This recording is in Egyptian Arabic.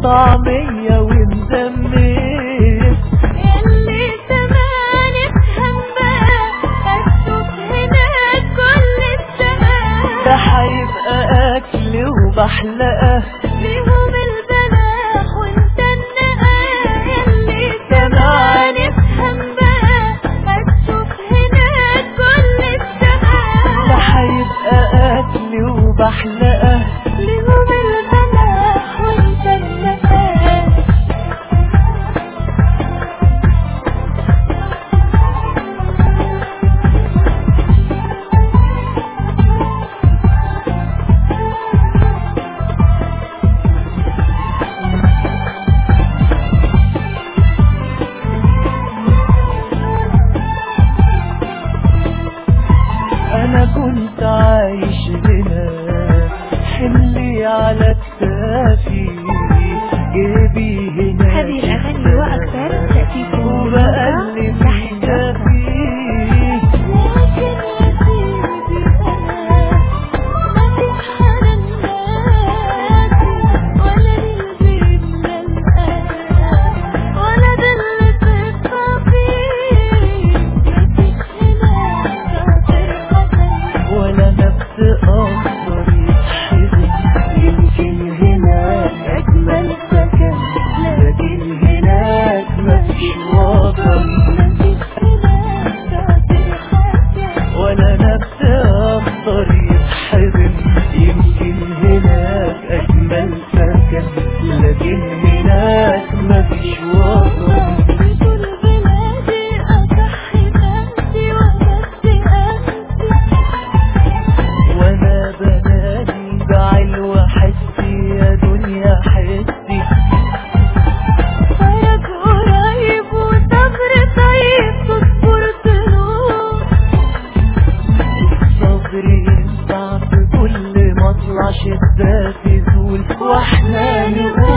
وطعمية ومزمس اللي زمان افهم بقى هتشوف هناك كل الشقاق ده هيبقى اكل وبحلقة ليهم البلاح وانت النقاء اللي زمان افهم بقى هتشوف هناك كل ده الشقاق هيبقى اكل وبحلقة ليهم البلاح وانت النقاء انا كنت عايش هنا حملي على كتافي جيبي هنا هذه الأغاني وأكثر تأتيكم من موقع وبقلب يحيى كتافي لكن يا سيدي أنا ما في حنان ناسي ولا للبيت للآن ولا ده اللي تبقى فيه مفيش هناك خاطر حزن ولا نفس اخضر يتحزن يمكن هناك اجمل سكن لكن هناك مفيش وطن مفيش هناك خاطر حزن ولا نفس اخضر يتحزن يمكن هناك اجمل سكن لكن هناك مفيش وطن بكل بلادي أضحي نفسي وبدي أنسى وانا بنادي بعل وحسي يا دنيا حسي فرج قريب وصبر طيب تصبر تنوم الصبر ينفع في كل مطلع شدة تزول واحنا نقول